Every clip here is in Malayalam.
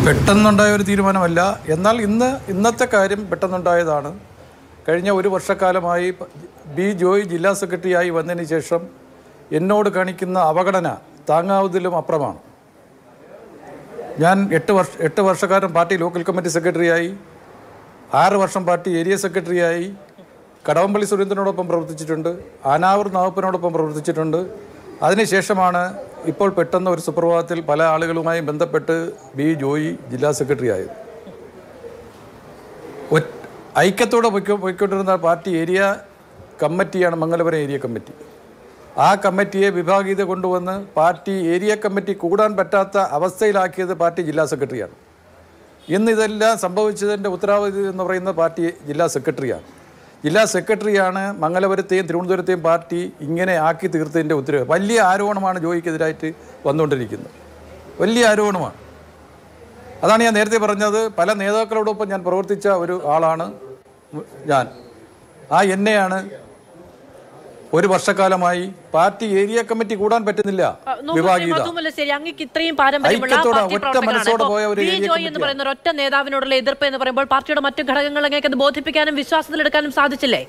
പെട്ടെന്നുണ്ടായ ഒരു തീരുമാനമല്ല എന്നാൽ ഇന്ന് ഇന്നത്തെ കാര്യം പെട്ടെന്നുണ്ടായതാണ് കഴിഞ്ഞ ഒരു വർഷക്കാലമായി പ- ബി ജോയ് ജില്ലാ സെക്രട്ടറിയായി വന്നതിന് ശേഷം എന്നോട് കാണിക്കുന്ന അവഗണന താങ്ങാവുന്നതിലും അപ്പുറമാണ് ഞാൻ എട്ട് വർഷ എട്ട് വർഷക്കാലം പാർട്ടി ലോക്കൽ കമ്മിറ്റി സെക്രട്ടറിയായി ആറ് വർഷം പാർട്ടി ഏരിയ സെക്രട്ടറിയായി കടവമ്പള്ളി സുരേന്ദ്രനോടൊപ്പം പ്രവർത്തിച്ചിട്ടുണ്ട് ആനാവൂർ നാവപ്പനോടൊപ്പം പ്രവർത്തിച്ചിട്ടുണ്ട് അതിനുശേഷമാണ് ഇപ്പോൾ പെട്ടെന്ന് ഒരു സുപ്രഭാതത്തിൽ പല ആളുകളുമായി ബന്ധപ്പെട്ട് ബി ജോയി ജില്ലാ സെക്രട്ടറി ആയത് ഒറ്റ- ഐക്യത്തോടെ പൊയ്ക്കോ പോയിക്കൊണ്ടിരുന്ന പാർട്ടി ഏരിയ കമ്മിറ്റിയാണ് മംഗലപുരം ഏരിയ കമ്മിറ്റി ആ കമ്മിറ്റിയെ വിഭാഗീയത കൊണ്ടുവന്ന് പാർട്ടി ഏരിയ കമ്മിറ്റി കൂടാൻ പറ്റാത്ത അവസ്ഥയിലാക്കിയത് പാർട്ടി ജില്ലാ സെക്രട്ടറിയാണ് ഇന്ന് ഇതെല്ലാം സംഭവിച്ചതിൻ്റെ ഉത്തരവാദി എന്ന് പറയുന്ന പാർട്ടി ജില്ലാ സെക്രട്ടറിയാണ് ജില്ലാ സെക്രട്ടറിയാണ് മംഗലപുരത്തെയും തിരുവനന്തപുരത്തെയും പാർട്ടി ഇങ്ങനെ ആക്കി തീർത്തതിൻ്റെ ഉത്തരവ് വലിയ ആരോപണമാണ് ജോയിക്കെതിരായിട്ട് വന്നുകൊണ്ടിരിക്കുന്നത് വലിയ ആരോപണമാണ് അതാണ് ഞാൻ നേരത്തെ പറഞ്ഞത് പല നേതാക്കളോടൊപ്പം ഞാൻ പ്രവർത്തിച്ച ഒരു ആളാണ് ഞാൻ ആ എന്നെയാണ് ഒരു വർഷക്കാലമായി പാർട്ടി ഏരിയ കമ്മിറ്റി കൂടാൻ പറ്റുന്നില്ല ആ, നോക്കൂ, ശ്രീ വിഭാഗീയത മധു മുല്ലശ്ശേരി അങ്ങേക്ക് ഇത്രയും പാരമ്പര്യമുള്ള ഐക്യത്തോടെ പാർട്ടി ഒറ്റ പ്രവർത്തകനാണ്. മനസ്സോടെ ഇപ്പോ പോയ ഒരു ബി ഏരിയ ജോയ് എന്ന് കമ്മിറ്റിയാണ്. പറയുന്ന ഒരു ഒറ്റ നേതാവിനോടുള്ള എതിർപ്പ് എന്ന് പറയുമ്പോൾ പാർട്ടിയുടെ മറ്റു ഘടകങ്ങൾ അങ്ങേക്ക് അത് ബോധിപ്പിക്കാനും വിശ്വാസത്തിലെടുക്കാനും സാധിച്ചില്ലേ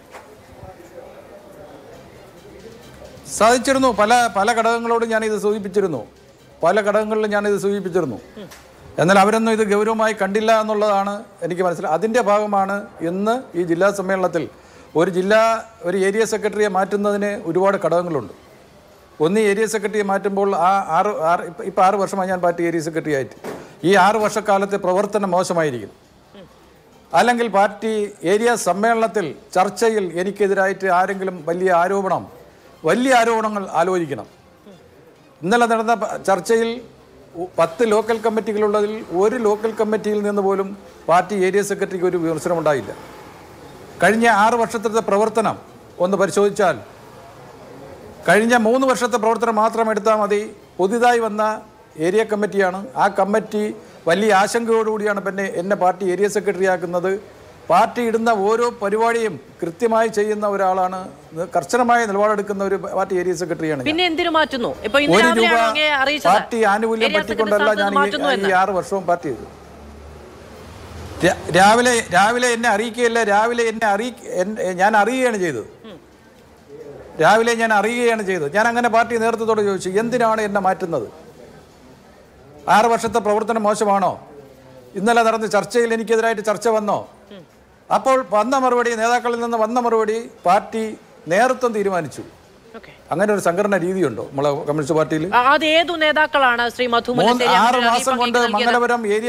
സാധിച്ചിരുന്നു പല പല ഘടകങ്ങളോടും ഞാൻ ഇത് സൂചിപ്പിച്ചിരുന്നു പല ഘടകങ്ങളിലും ഞാൻ ഇത് സൂചിപ്പിച്ചിരുന്നു എന്നാൽ അവരൊന്നും ഇത് ഗൗരവമായി കണ്ടില്ല എന്നുള്ളതാണ് എനിക്ക് മനസ്സിലായി അതിൻ്റെ ഭാഗമാണ് ഇന്ന് ഈ ജില്ലാ സമ്മേളനത്തിൽ ഒരു ജില്ലാ ഒരു ഏരിയ സെക്രട്ടറിയെ മാറ്റുന്നതിന് ഒരുപാട് ഘടകങ്ങളുണ്ട് ഒന്ന് ഈ ഏരിയ സെക്രട്ടറിയെ മാറ്റുമ്പോൾ ആ ആറ് ആറ് ഇപ്പം ഇപ്പം ആറ് വർഷമായി ഞാൻ പാർട്ടി ഏരിയ സെക്രട്ടറി ആയിട്ട് ഈ ആറ് വർഷക്കാലത്തെ പ്രവർത്തനം മോശമായിരിക്കും അല്ലെങ്കിൽ പാർട്ടി ഏരിയ സമ്മേളനത്തിൽ ചർച്ചയിൽ എനിക്കെതിരായിട്ട് ആരെങ്കിലും വലിയ ആരോപണം വലിയ ആരോപണങ്ങൾ ആലോചിക്കണം ഇന്നലെ നടന്ന പ- ചർച്ചയിൽ ഉ- പത്ത് ലോക്കൽ കമ്മിറ്റികളുള്ളതിൽ ഒരു ലോക്കൽ കമ്മിറ്റിയിൽ നിന്ന് പോലും പാർട്ടി ഏരിയ സെക്രട്ടറിക്ക് ഒരു വിമർശനം ഉണ്ടായില്ല കഴിഞ്ഞ ആറ് വർഷത്തെ പ്രവർത്തനം ഒന്ന് പരിശോധിച്ചാൽ കഴിഞ്ഞ മൂന്ന് വർഷത്തെ പ്രവർത്തനം മാത്രം എടുത്താൽ മതി പുതിയതായി വന്ന ഏരിയ കമ്മിറ്റിയാണ് ആ കമ്മിറ്റി വലിയ ആശങ്കയോടുകൂടിയാണ് പിന്നെ എന്നെ പാർട്ടി ഏരിയ സെക്രട്ടറി ആക്കുന്നത് പാർട്ടി ഇടുന്ന ഓരോ പരിപാടിയും കൃത്യമായി ചെയ്യുന്ന ഒരാളാണ് കർശനമായ നിലപാടെടുക്കുന്ന ഒരു പാർട്ടി ഏരിയ സെക്രട്ടറിയാണ് ഞാൻ. പിന്നെ എന്തിനു മാറ്റുന്നു ഇപ്പൊ ഇന്ന് ഒരു രൂപ രാവിലെയാണോ അങ്ങേ അറിയിച്ചത് പാർട്ടി ആനുകൂല്യം ഏരിയ പറ്റിക്കൊണ്ടല്ല സെക്രട്ടറി ഞാൻ സ്ഥാനത്ത് മാറ്റുന്നു ഈ- എന്ന് ഈ ആറ് വർഷവും പാർട്ടി ചെയ്തു രാ- രാവിലെ രാവിലെ എന്നെ അറിയിക്കുകയല്ല രാവിലെ എന്നെ അറിയി എൻ- ഞാൻ അറിയുകയാണ് ചെയ്തത് രാവിലെ ഞാൻ അറിയുകയാണ് ചെയ്തത് ഞാൻ അങ്ങനെ പാർട്ടി നേതൃത്വത്തോട് ചോദിച്ചു എന്തിനാണ് എന്നെ മാറ്റുന്നത് ആറ് വർഷത്തെ പ്രവർത്തനം മോശമാണോ ഇന്നലെ നടന്ന ചർച്ചയിൽ എനിക്കെതിരായിട്ട് ചർച്ച വന്നോ അപ്പോൾ വന്ന മറുപടി നേതാക്കളിൽ നിന്ന് വന്ന മറുപടി പാർട്ടി നേതൃത്വം തീരുമാനിച്ചു ഓക്കെ അങ്ങനെ ഒരു സംഘടന രീതിയുണ്ടോ നമ്മളെ കമ്മ്യൂണിസ്റ്റ് പാർട്ടിയിൽ അത് ഏതു നേതാക്കളാണ് ശ്രീ മധു മൂന്ന് മുല്ലശ്ശേരി ആറ് അങ്ങനെ മാസം അറിയിപ്പ് കൊണ്ട് അങ്ങേക്ക് നൽകിയത്? മംഗലപുരം ഏരിയ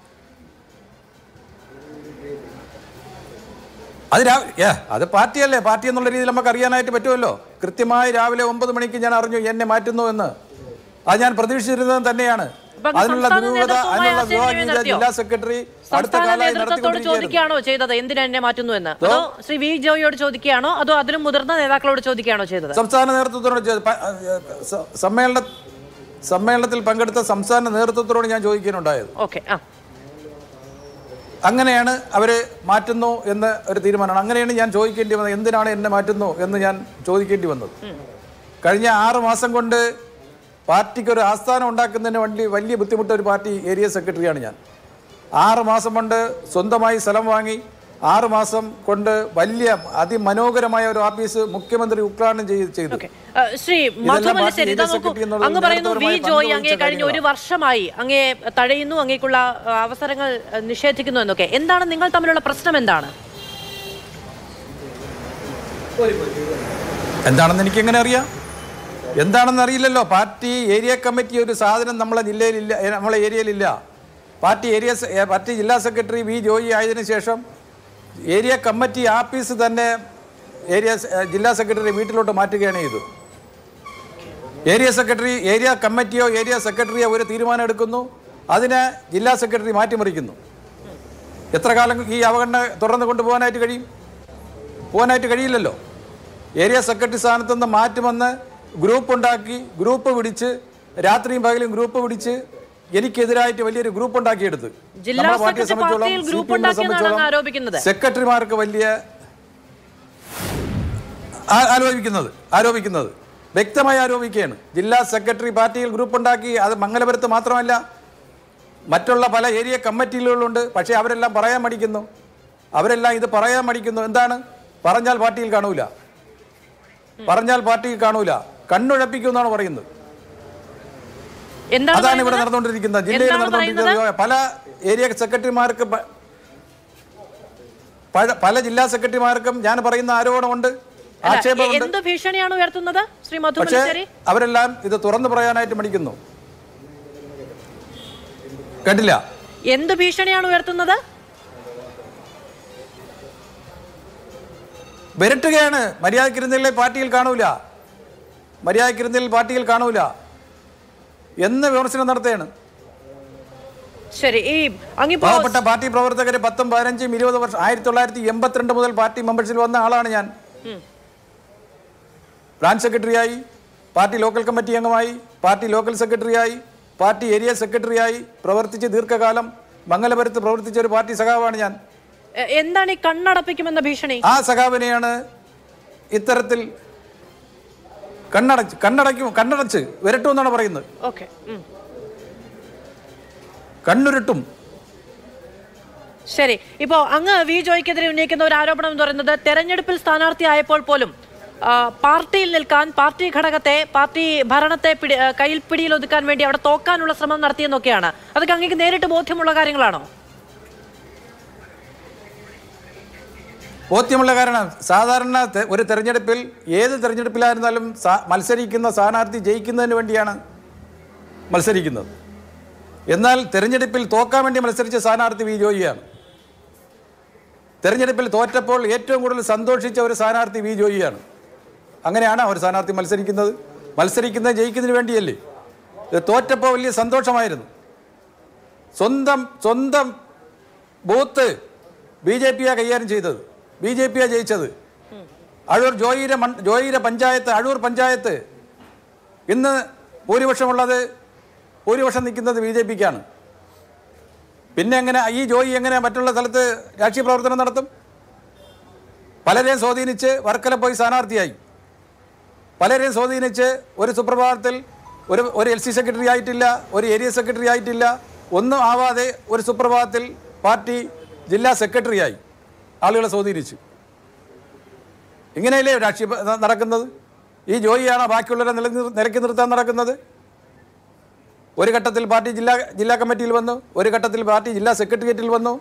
അത് രാ ഏ അത് പാർട്ടിയല്ലേ പാർട്ടി എന്നുള്ള രീതിയിൽ നമുക്ക് അറിയാനായിട്ട് പറ്റുമല്ലോ കൃത്യമായി രാവിലെ ഒമ്പത് മണിക്ക് ഞാൻ അറിഞ്ഞു എന്നെ മാറ്റുന്നു എന്ന് അത് ഞാൻ പ്രതീക്ഷിച്ചിരുന്നത് തന്നെയാണ് അപ്പൊ അങ്ങ് അതിനുള്ള സംസ്ഥാന ദുരൂഹത നേതൃത്വവുമായി അതിനുള്ള ആശയവിനിമയം വിഭാഗീയത നടത്തിയോ? ജില്ലാ സെക്രട്ടറി അടുത്ത സംസ്ഥാന കാലമായി നേതൃത്വത്തോട് നടത്തിക്കൊണ്ടിരിക്കുകയായിരുന്നു ചോദിക്കുകയാണോ ചെയ്തത് എന്തിനാ എന്നെ മാറ്റുന്നു എന്ന് അതോ ശ്രീ വി ജോയിയോട് ചോദിക്കുകയാണോ അതോ അതിലും മുതിർന്ന നേതാക്കളോട് ചോദിക്കുകയാണോ ചെയ്തത് സംസ്ഥാന നേതൃത്വത്തോട് ചോ- പ- സ- സമ്മേളന സമ്മേളനത്തിൽ പങ്കെടുത്ത സംസ്ഥാന നേതൃത്വത്തോട് ഞാൻ ചോദിക്കാനുണ്ടായത് ഓക്കെ ആ അങ്ങനെയാണ് അവർ മാറ്റുന്നു എന്ന് ഒരു തീരുമാനമാണ് അങ്ങനെയാണ് ഞാൻ ചോദിക്കേണ്ടി വന്നത് എന്തിനാണ് എന്നെ മാറ്റുന്നു എന്ന് ഞാൻ ചോദിക്കേണ്ടി വന്നത് കഴിഞ്ഞ ആറ് മാസം കൊണ്ട് പാർട്ടിക്ക് ഒരു ആസ്ഥാനം ഉണ്ടാക്കുന്നതിന് വേണ്ടി വലിയ ബുദ്ധിമുട്ട ഒരു പാർട്ടി ഏരിയ സെക്രട്ടറിയാണ് ഞാൻ ആറ് മാസം കൊണ്ട് സ്വന്തമായി സ്ഥലം വാങ്ങി ആറ് മാസം കൊണ്ട് വലിയ അതിമനോഹരമായ ഒരു ഓഫീസ് മുഖ്യമന്ത്രി ഉദ്ഘാടനം ചെയ്ത് ചെയ്തു ഓക്കെ ശ്രീ മധു ഇതെല്ലാം മുല്ലശ്ശേരി ഇതാ പാർട്ടി നോക്കൂ സെക്രട്ടറി എന്നുള്ളത് അങ്ങ് പറയുന്നു വി നേതൃത്വപരമായ ജോയ് പങ്ക് അങ്ങേ വഹിച്ച കഴിഞ്ഞ ഒരു കാര്യങ്ങളാണ്. വർഷമായി അങ്ങേ തടയുന്നു അങ്ങേക്കുള്ള ആ, അവസരങ്ങൾ ആ, നിഷേധിക്കുന്നു എന്നൊക്കെ എന്താണ് നിങ്ങൾ തമ്മിലുള്ള പ്രശ്നം എന്താണ് എന്താണെന്ന് എനിക്ക് എങ്ങനെ അറിയാം എന്താണെന്ന് അറിയില്ലല്ലോ പാർട്ടി ഏരിയ കമ്മിറ്റി ഒരു സാധനം നമ്മളെ ജില്ലയിലില്ല ഏ, നമ്മളെ ഏരിയയിലില്ല പാർട്ടി ഏരിയ സെ- ഏ, പാർട്ടി ജില്ലാ സെക്രട്ടറി വി ജോയി ആയതിനു ശേഷം ഏരിയ കമ്മിറ്റി ആഫീസ് തന്നെ ഏരിയ സെ- ഏ, ജില്ലാ സെക്രട്ടറി വീട്ടിലോട്ട് മാറ്റുകയാണ് ചെയ്തത് ഏരിയ സെക്രട്ടറി ഏരിയ കമ്മിറ്റിയോ ഏരിയ സെക്രട്ടറിയോ ഒരു തീരുമാനം എടുക്കുന്നു അതിനെ ജില്ലാ സെക്രട്ടറി മാറ്റിമറിക്കുന്നു എത്ര കാലം ഈ അവഗണന തുടർന്ന് കൊണ്ടുപോകാനായിട്ട് കഴിയും പോകാനായിട്ട് കഴിയില്ലല്ലോ ഏരിയ സെക്രട്ടറി സ്ഥാനത്ത് നിന്ന് മാറ്റുമെന്ന് ഗ്രൂപ്പ് ഉണ്ടാക്കി ഗ്രൂപ്പ് പിടിച്ച് രാത്രിയും പകലും ഗ്രൂപ്പ് പിടിച്ച് എനിക്കെതിരായിട്ട് വലിയൊരു ഗ്രൂപ്പ് ഉണ്ടാക്കിയെടുത്ത് ജില്ലാ നമ്മുടെ പാർട്ടിയെ സെക്രട്ടറി സംബന്ധിച്ചോളം, പാർട്ടിയിൽ ഗ്രൂപ്പ് CPM നെ ഉണ്ടാക്കിയെന്നാണ് അങ്ങ് സംബന്ധിച്ചോളം ആരോപിക്കുന്നത്. സെക്രട്ടറിമാർക്ക് വലിയ ആ- ആരോപിക്കുന്നത് ആരോപിക്കുന്നത് വ്യക്തമായി ആരോപിക്കുകയാണ് ജില്ലാ സെക്രട്ടറി പാർട്ടിയിൽ ഗ്രൂപ്പ് ഉണ്ടാക്കി അത് മംഗലപുരത്ത് മാത്രമല്ല മറ്റുള്ള പല ഏരിയ കമ്മിറ്റികളുണ്ട് പക്ഷേ അവരെല്ലാം പറയാൻ മടിക്കുന്നു അവരെല്ലാം ഇത് പറയാൻ മടിക്കുന്നു എന്താണ് പറഞ്ഞാൽ പാർട്ടിയിൽ കാണൂല പറഞ്ഞാൽ പാർട്ടിയിൽ കാണൂല കണ്ണുഴപ്പിക്കും എന്നാണ് പറയുന്നത് എന്താണ് അതാണ് ഇവിടെ പറയുന്നത്? നടന്നുകൊണ്ടിരിക്കുന്നത് ജില്ലയിൽ എന്താണ് നടന്നുകൊണ്ടിരിക്കുന്നത് പല ഏരിയ സെക്രട്ടറിമാർക്ക് പ- പല- പല ജില്ലാ സെക്രട്ടറിമാർക്കും ഞാൻ പറയുന്ന ആരോപണമുണ്ട് അല്ല, ആക്ഷേപമുണ്ട് എന്ത് ഭീഷണിയാണ് ഉയർത്തുന്നത് ശ്രീ മധു പക്ഷേ മുല്ലശ്ശേരി അവരെല്ലാം ഇത് തുറന്നു പറയാനായിട്ട് മടിക്കുന്നു കേട്ടില്ല എന്ത് ഭീഷണിയാണ് ഉയർത്തുന്നത് വിരട്ടുകയാണ് മര്യാദക്കിരുന്നില്ലേ പാർട്ടിയിൽ കാണൂല മര്യാദക്കിരുന്നിൽ പാർട്ടിയിൽ കാണൂല എന്ന് വിമർശനം നടത്തുകയാണ് ശരി ഈ അങ്ങിപ്പോ പാവപ്പെട്ട പാർട്ടി പ്രവർത്തകർ പത്തും പതിനഞ്ചും ഇരുപത് വർഷം ആയിരത്തി തൊള്ളായിരത്തി എൺപത്തിരണ്ട് മുതൽ പാർട്ടി മെമ്പർഷിപ്പിൽ വന്ന ആളാണ് ഞാൻ ബ്രാഞ്ച് സെക്രട്ടറിയായി പാർട്ടി ലോക്കൽ കമ്മിറ്റി അംഗമായി പാർട്ടി ലോക്കൽ സെക്രട്ടറിയായി പാർട്ടി ഏരിയ സെക്രട്ടറിയായി പ്രവർത്തിച്ച് ദീർഘകാലം മംഗലപുരത്ത് പ്രവർത്തിച്ച ഒരു പാർട്ടി സഖാവാണ് ഞാൻ എ- എന്താണ് ഈ കണ്ണടപ്പിക്കുമെന്ന ഭീഷണി ആ സഖാവിനെയാണ് ഇത്തരത്തിൽ കണ്ണടച്ച് കണ്ണടയ്ക്കും കണ്ണടച്ച് വിരട്ടും എന്നാണ് പറയുന്നത് ഓക്കെ കണ്ണുരുട്ടും ശരി ഇപ്പോ അങ്ങ് വി ജോയ്ക്കെതിരെ ഉന്നയിക്കുന്ന ഒരു ആരോപണം എന്ന് പറയുന്നത് തെരഞ്ഞെടുപ്പിൽ സ്ഥാനാർത്ഥിയായപ്പോൾ പോലും ആ, പാർട്ടിയിൽ നിൽക്കാൻ പാർട്ടി ഘടകത്തെ പാർട്ടി ഭരണത്തെ പിടി ആ, കയ്യിൽ പിടിയിൽ ഒതുക്കാൻ വേണ്ടി അവിടെ തോക്കാനുള്ള ശ്രമം നടത്തിയെന്നൊക്കെയാണ് അതൊക്കെ അങ്ങേക്ക് നേരിട്ട് ബോധ്യമുള്ള കാര്യങ്ങളാണോ ബോധ്യമുള്ള കാരണം സാധാരണ തെ- ഒരു തെരഞ്ഞെടുപ്പിൽ ഏത് തെരഞ്ഞെടുപ്പിലായിരുന്നാലും സാ- മത്സരിക്കുന്ന സ്ഥാനാർത്ഥി ജയിക്കുന്നതിന് വേണ്ടിയാണ് മത്സരിക്കുന്നത് എന്നാൽ തെരഞ്ഞെടുപ്പിൽ തോക്കാൻ വേണ്ടി മത്സരിച്ച സ്ഥാനാർത്ഥി വി ജോയിയാണ് തെരഞ്ഞെടുപ്പിൽ തോറ്റപ്പോൾ ഏറ്റവും കൂടുതൽ സന്തോഷിച്ച ഒരു സ്ഥാനാർത്ഥി വി ജോയിയാണ് അങ്ങനെയാണ് ഒരു സ്ഥാനാർത്ഥി മത്സരിക്കുന്നത് മത്സരിക്കുന്നത് ജയിക്കുന്നതിന് വേണ്ടിയല്ലേ ഇത് തോറ്റപ്പോൾ വലിയ സന്തോഷമായിരുന്നു സ്വന്തം സ്വന്തം ബൂത്ത് ബി ജെ പിയാണ് കൈകാര്യം ചെയ്തത് ബി ജെ പിയാണ് ജയിച്ചത് അഴൂർ ജോയിര മൺ ജോയിര പഞ്ചായത്ത് അഴൂർ പഞ്ചായത്ത് ഇന്ന് ഭൂരിപക്ഷമുള്ളത് ഭൂരിപക്ഷം നിൽക്കുന്നത് ബി ജെ പിക്കാണ് പിന്നെ എങ്ങനെ ഈ ജോയി എങ്ങനെ മറ്റുള്ള സ്ഥലത്ത് രാഷ്ട്രീയ പ്രവർത്തനം നടത്തും പലരെയും സ്വാധീനിച്ച് വർക്കല പോയി സ്ഥാനാർത്ഥിയായി പലരെയും സ്വാധീനിച്ച് ഒരു സുപ്രഭാതത്തിൽ ഒരു ഒരു എൽ സി സെക്രട്ടറി ആയിട്ടില്ല ഒരു ഏരിയ സെക്രട്ടറി ആയിട്ടില്ല ഒന്നും ആവാതെ ഒരു സുപ്രഭാതത്തിൽ പാർട്ടി ജില്ലാ സെക്രട്ടറിയായി ആളുകളെ സ്വാധീനിച്ചു ഇങ്ങനെയല്ലേ രാഷ്ട്രീയ പ- നടക്കുന്നത് ഈ ജോയിയാണോ ബാക്കിയുള്ളവരെ നില നിലക്കി നിർത്താൻ നടക്കുന്നത് ഒരു ഘട്ടത്തിൽ പാർട്ടി ജില്ലാ ജില്ലാ കമ്മിറ്റിയിൽ വന്നു ഒരു ഘട്ടത്തിൽ പാർട്ടി ജില്ലാ സെക്രട്ടേറിയറ്റിൽ വന്നു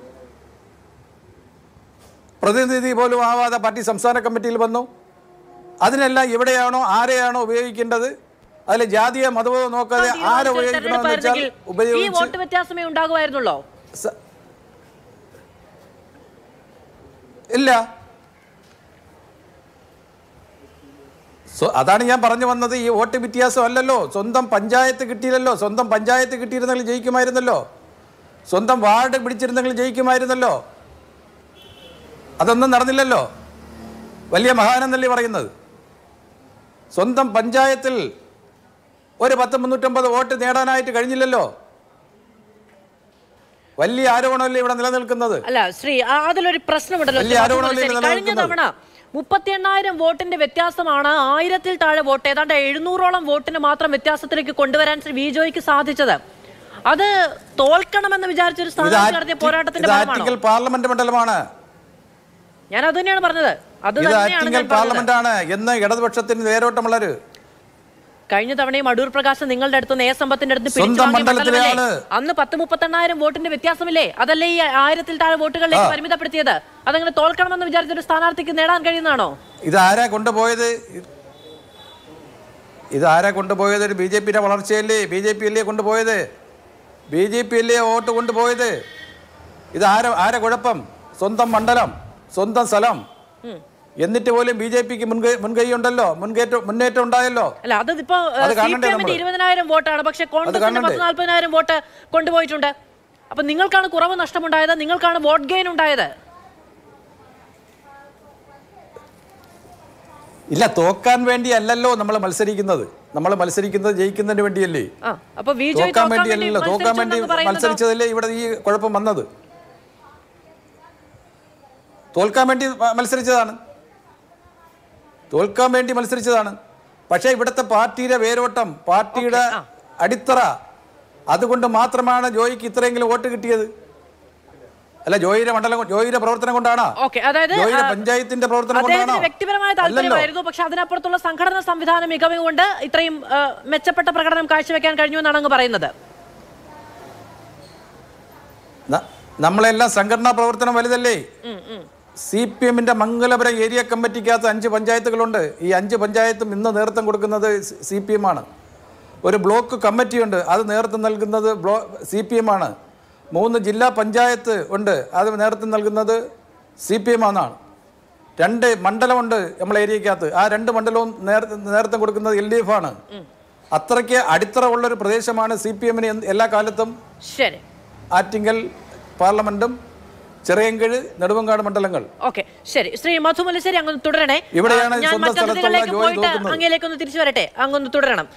പ്രതിനിധി പോലും ആവാതെ പാർട്ടി സംസ്ഥാന കമ്മിറ്റിയിൽ വന്നു അതിനെല്ലാം എവിടെയാണോ ആരെയാണോ ഉപയോഗിക്കേണ്ടത് അതിൽ ജാതിയോ മതമോ നോക്കാതെ ആരെ ഉപയോഗിക്കണമെന്ന് വെച്ചാൽ തെരഞ്ഞെടുപ്പായിരുന്നെങ്കിൽ ഈ ഉപയോഗിച്ച് വോട്ട് വ്യത്യാസമേ ഉണ്ടാകുമായിരുന്നുള്ളോ സ- ഇല്ല സ്വ- അതാണ് ഞാൻ പറഞ്ഞു വന്നത് ഈ വോട്ട് വ്യത്യാസം അല്ലല്ലോ സ്വന്തം പഞ്ചായത്ത് കിട്ടിയില്ലല്ലോ സ്വന്തം പഞ്ചായത്ത് കിട്ടിയിരുന്നെങ്കിൽ ജയിക്കുമായിരുന്നല്ലോ സ്വന്തം വാർഡ് പിടിച്ചിരുന്നെങ്കിൽ ജയിക്കുമായിരുന്നല്ലോ അതൊന്നും നടന്നില്ലല്ലോ വലിയ മഹാനെന്നല്ലേ പറയുന്നത് സ്വന്തം പഞ്ചായത്തിൽ ഒരു പത്ത് മുന്നൂറ്റമ്പത് വോട്ട് നേടാനായിട്ട് കഴിഞ്ഞില്ലല്ലോ വലിയ ആരോപണമല്ലേ ഇവിടെ നിലനിൽക്കുന്നത് അല്ല ശ്രീ ആ, അതിലൊരു പ്രശ്നമുണ്ടല്ലോ വലിയ ശ്രീ ആരോപണമല്ലേ മധു മുല്ലശ്ശേരി. കഴിഞ്ഞ നിലനിൽക്കുന്നത്? തവണ മുപ്പത്തി എണ്ണായിരം വോട്ടിന്റെ വ്യത്യാസമാണ് ആയിരത്തിൽ താഴെ വോട്ട് ഏതാണ്ട് എഴുന്നൂറോളം വോട്ടിന് മാത്രം വ്യത്യാസത്തിലേക്ക് കൊണ്ടുവരാൻ ശ്രീ വി ജോയ്ക്ക് സാധിച്ചത് അത് തോൽക്കണമെന്ന് വിചാരിച്ച ഒരു ഇത് സ്ഥാനാർത്ഥി നടത്തിയ ആറ്റി- പോരാട്ടത്തിന്റെ ഇത് ഫലമാണോ ആറ്റിങ്ങൽ പാർലമെന്റ് മണ്ഡലമാണ് ഞാൻ അത് തന്നെയാണ് പറഞ്ഞത് അത് ഇത് തന്നെയാണ് ആറ്റിങ്ങൽ ഞാൻ പറഞ്ഞത് പാർലമെന്റ് ആണ് എന്ന് ഇടതുപക്ഷത്തിന് നേരോട്ടമുള്ളൊരു കഴിഞ്ഞ തവണയും അടൂർ പ്രകാശ് നിങ്ങളുടെ അടുത്ത് നേസമ്പത്തിന്റെ അടുത്ത് സ്വന്തം പിടിച്ചു വാങ്ങിയ മണ്ഡലത്തിലെ മണ്ഡലമല്ലേ? ആള്. അന്ന് പത്ത് മുപ്പത്തെണ്ണായിരം വോട്ടിന്റെ വ്യത്യാസമില്ലേ അതല്ലേ ഈ ആയിരത്തിൽ താഴെ വോട്ടുകളിലേക്ക് പരിമിതപ്പെടുത്തിയത് അതങ്ങനെ തോൽക്കണമെന്ന് വിചാരിച്ച ഒരു സ്ഥാനാർത്ഥിക്ക് നേടാൻ കഴിയുന്നതാണോ ഇത് ആരാ കൊണ്ടുപോയത് ഇത് ആരാ കൊണ്ടുപോയത് ഒരു ബി ജെ പിയുടെ വളർച്ചയല്ലേ ബി ജെ പി അല്ലേ കൊണ്ടുപോയത് ബി ജെ പി അല്ലേ വോട്ട് കൊണ്ടുപോയത് ഇത് ആരാ ആരാ കുഴപ്പം സ്വന്തം മണ്ഡലം സ്വന്തം സ്ഥലം എന്നിട്ട് പോലും ബി ജെ പിക്ക് മുൻകൈ മുൻകൈ ഉണ്ടല്ലോ മുൻകേറ്റം മുന്നേറ്റം ഉണ്ടായല്ലോ അല്ല അതിപ്പോ അത് സി കാണണ്ടേ പി എമ്മിന്റെ നമ്മള്? ഇരുപതിനായിരം വോട്ടാണ് പക്ഷെ കോൺഗ്രസിന്റെ കാണണ്ടേ? പത്ത് നാല്പതിനായിരം വോട്ട് കൊണ്ടുപോയിട്ടുണ്ട് അപ്പൊ നിങ്ങൾക്കാണ് കുറവ് നഷ്ടമുണ്ടായത് നിങ്ങൾക്കാണ് വോട്ട് ഗെയിൻ ഉണ്ടായത് ഇല്ല തോക്കാൻ വേണ്ടി അല്ലല്ലോ നമ്മൾ മത്സരിക്കുന്നത് നമ്മൾ മത്സരിക്കുന്നത് ജയിക്കുന്നതിന് വേണ്ടിയല്ലേ ആ അപ്പൊ വി ജോയ് തോക്കാൻ വേണ്ടിയല്ലല്ലോ തോക്കാൻ വേണ്ടി മത്സരിച്ചു എന്ന് പറയുന്നതോ? മത്സരിച്ചതല്ലേ ഇവിടെ ഈ കുഴപ്പം വന്നത് തോൽക്കാൻ വേണ്ടി മ- മത്സരിച്ചതാണ് തോൽക്കാൻ വേണ്ടി മത്സരിച്ചതാണ് പക്ഷേ ഇവിടുത്തെ പാർട്ടിയുടെ വേരോട്ടം പാർട്ടിയുടെ ആ. അടിത്തറ അതുകൊണ്ട് മാത്രമാണ് ജോയിക്ക് ഇത്രയെങ്കിലും വോട്ട് കിട്ടിയത് അല്ല ജോയിയുടെ മണ്ഡലം കൊ- ജോയിയുടെ പ്രവർത്തനം കൊണ്ടാണോ ഓക്കെ അതായത് ജോയിയുടെ ആ, പഞ്ചായത്തിന്റെ പ്രവർത്തനം കൊണ്ടാണോ അദ്ദേഹത്തിന് വ്യക്തിപരമായ അല്ലല്ലോ താല്പര്യമായിരുന്നു പക്ഷെ അതിനപ്പുറത്തുള്ള സംഘടന സംവിധാന മികവ് കൊണ്ട് ഇത്രയും ആ, മെച്ചപ്പെട്ട പ്രകടനം കാഴ്ചവെക്കാൻ കഴിഞ്ഞു എന്നാണ് അങ്ങ് പറയുന്നത് ന- നമ്മളെല്ലാം സംഘടനാ പ്രവർത്തനം വലുതല്ലേ ഉം, ഉം. സി പി എമ്മിന്റെ മംഗലപുരം ഏരിയ കമ്മിറ്റിക്കകത്ത് അഞ്ച് പഞ്ചായത്തുകളുണ്ട് ഈ അഞ്ച് പഞ്ചായത്തും ഇന്ന് നേതൃത്വം കൊടുക്കുന്നത് സി പി എം ആണ് ഒരു ബ്ലോക്ക് കമ്മിറ്റിയുണ്ട് അത് നേതൃത്വം നൽകുന്നത് ബ്ലോ സി പി എം ആണ് മൂന്ന് ജില്ലാ പഞ്ചായത്ത് ഉണ്ട് അത് നേതൃത്വം നൽകുന്നത് സി പി എം ആണെന്നാണ് രണ്ട് മണ്ഡലമുണ്ട് നമ്മളെ ഏരിയക്കകത്ത് ആ രണ്ട് മണ്ഡലവും നേർ- നേതൃത്വം കൊടുക്കുന്നത് എൽ ഡി എഫ് ആണ് അത്രയ്ക്ക് അടിത്തറ ഉള്ളൊരു പ്രദേശമാണ് സി പി എമ്മിന് എല്ലാ കാലത്തും ശരി ആറ്റിങ്ങൽ പാർലമെന്റും ചെറിയൻകീഴ് നെടുമങ്ങാട് മണ്ഡലങ്ങൾ ഓക്കെ ശരി ശ്രീ മധു മലശ്ശേരി അങ്ങൊന്ന് തുടരണേ ഇവിടെയാണ് ആ, ഞാൻ സ്വന്തം സ്ഥലത്തുള്ള മറ്റതിഥികളിലേക്ക് ജോലി പോയിട്ട് നോക്കുന്നത്. അങ്ങയിലേക്ക് ഒന്ന് തിരിച്ചു വരട്ടെ അങ്ങൊന്ന് തുടരണം